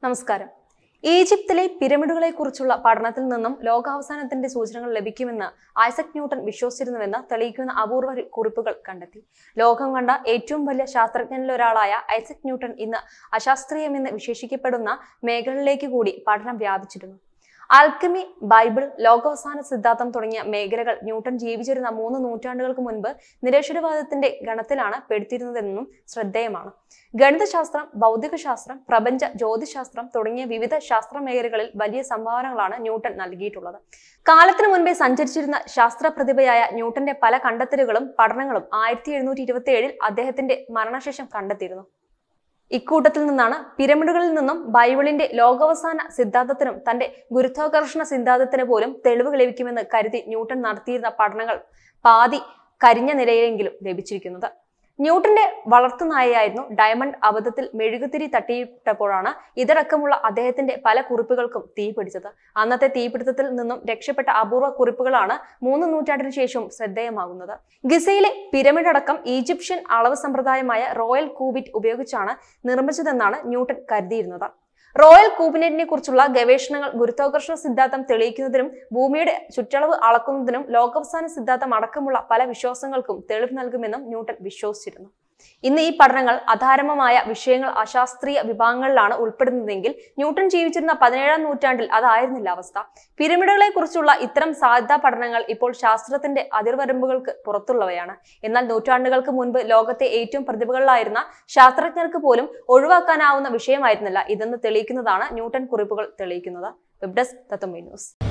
നമസ്കാരം ഈജിപ്തിലെ പിരമിഡുകളെ കുറിച്ചുള്ള പഠനത്തിൽ നിന്നും ലോകാവസാനത്തിന്റെ സൂചനകൾ ലഭിക്കുമെന്ന് ഐസക് ന്യൂട്ടൺ വിശ്വസിച്ചിരുന്നുവെന്ന് തെളിയിക്കുന്ന അപൂർവ കുറിപ്പുകൾ കണ്ടെത്തി ലോകം കണ്ട ഏറ്റവും വലിയ ശാസ്ത്രജ്ഞനിൽ ഒരാളായ ഐസക് ന്യൂട്ടൺ ഇന്ന് അശാസ്ത്രീയമെന്ന് വിശേഷിക്കപ്പെടുന്ന മേഖലകളിലേക്ക് കൂടി പഠനം വ്യാപിച്ചിരുന്നു ആൽക്കമി ബൈബിൾ ലോകാവസാന സിദ്ധാന്തം തുടങ്ങിയ മേഖലകൾ ന്യൂട്ടൺ ജീവിച്ചിരുന്ന മൂന്ന് നൂറ്റാണ്ടുകൾക്ക് മുൻപ് നിരീശ്വരവാദത്തിന്റെ ഗണത്തിലാണ് പെടുത്തിയിരുന്നതെന്നും ശ്രദ്ധേയമാണ് ഗണിതശാസ്ത്രം ഭൗതികശാസ്ത്രം പ്രപഞ്ച ജ്യോതിശാസ്ത്രം തുടങ്ങിയ വിവിധ ശാസ്ത്ര മേഖലകളിൽ വലിയ സംഭാവനകളാണ് ന്യൂട്ടൺ നൽകിയിട്ടുള്ളത് കാലത്തിനു മുൻപേ സഞ്ചരിച്ചിരുന്ന ശാസ്ത്ര പ്രതിഭയായ ന്യൂട്ടന്റെ പല കണ്ടെത്തലുകളും പഠനങ്ങളും ആയിരത്തി എഴുന്നൂറ്റി ഇരുപത്തി ഏഴിൽ അദ്ദേഹത്തിന്റെ മരണശേഷം കണ്ടെത്തിയിരുന്നു ഇക്കൂട്ടത്തിൽ നിന്നാണ് പിരമിഡുകളിൽ നിന്നും ബൈബിളിന്റെ ലോകാവസാന സിദ്ധാന്തത്തിനും തന്റെ ഗുരുത്വാകർഷണ സിദ്ധാന്തത്തിന് പോലും തെളിവ് ലഭിക്കുമെന്ന് കരുതി ന്യൂട്ടൺ നടത്തിയിരുന്ന പഠനങ്ങൾ പാതി കരിഞ്ഞ നിലയിലെങ്കിലും ലഭിച്ചിരിക്കുന്നത് ന്യൂട്ടന്റെ വളർത്തുനായയായിരുന്നു ഡയമണ്ട് അബദ്ധത്തിൽ മെഴുകുതിരി തട്ടിയിട്ടപ്പോഴാണ് ഇതടക്കമുള്ള അദ്ദേഹത്തിന്റെ പല കുറിപ്പുകൾക്കും തീപിടിച്ചത് അന്നത്തെ തീപിടുത്തത്തിൽ നിന്നും രക്ഷപ്പെട്ട അപൂർവ കുറിപ്പുകളാണ് മൂന്ന് നൂറ്റാണ്ടിന് ശേഷവും ശ്രദ്ധേയമാകുന്നത് ഗിസയിലെ പിരമിഡ് അടക്കം ഈജിപ്ഷ്യൻ അളവ് സമ്പ്രദായമായ റോയൽ കൂബിറ്റ് ഉപയോഗിച്ചാണ് നിർമ്മിച്ചതെന്നാണ് ന്യൂട്ടൺ കരുതിയിരുന്നത് റോയൽ കൂബിനെറ്റിനെ കുറിച്ചുള്ള ഗവേഷണങ്ങൾ ഗുരുത്വാകർഷണ സിദ്ധാന്തം തെളിയിക്കുന്നതിനും ഭൂമിയുടെ ചുറ്റളവ് അളക്കുന്നതിനും ലോകാവസാന സിദ്ധാന്തം അടക്കമുള്ള പല വിശ്വാസങ്ങൾക്കും തെളിവ് നൽകുമെന്നും ന്യൂട്ടൺ വിശ്വസിച്ചിരുന്നു ഇന്ന് ഈ പഠനങ്ങൾ അധാരമമായ വിഷയങ്ങൾ അശാസ്ത്രീയ വിഭാഗങ്ങളിലാണ് ഉൾപ്പെടുന്നതെങ്കിൽ ന്യൂട്ടൺ ജീവിച്ചിരുന്ന പതിനേഴാം നൂറ്റാണ്ടിൽ അതായിരുന്നില്ല അവസ്ഥ പിരമിഡുകളെ കുറിച്ചുള്ള ഇത്തരം സാധ്യതാ പഠനങ്ങൾ ഇപ്പോൾ ശാസ്ത്രത്തിന്റെ അതിർവരമ്പുകൾക്ക് പുറത്തുള്ളവയാണ് എന്നാൽ നൂറ്റാണ്ടുകൾക്ക് മുൻപ് ലോകത്തെ ഏറ്റവും പ്രതിഭകളിലായിരുന്ന ശാസ്ത്രജ്ഞർക്ക് പോലും ഒഴിവാക്കാനാവുന്ന വിഷയമായിരുന്നില്ല ഇതെന്ന് തെളിയിക്കുന്നതാണ് ന്യൂട്ടൺ കുറിപ്പുകൾ തെളിയിക്കുന്നത് വെബ് ഡെസ്ക് തത്വമേ ന്യൂസ്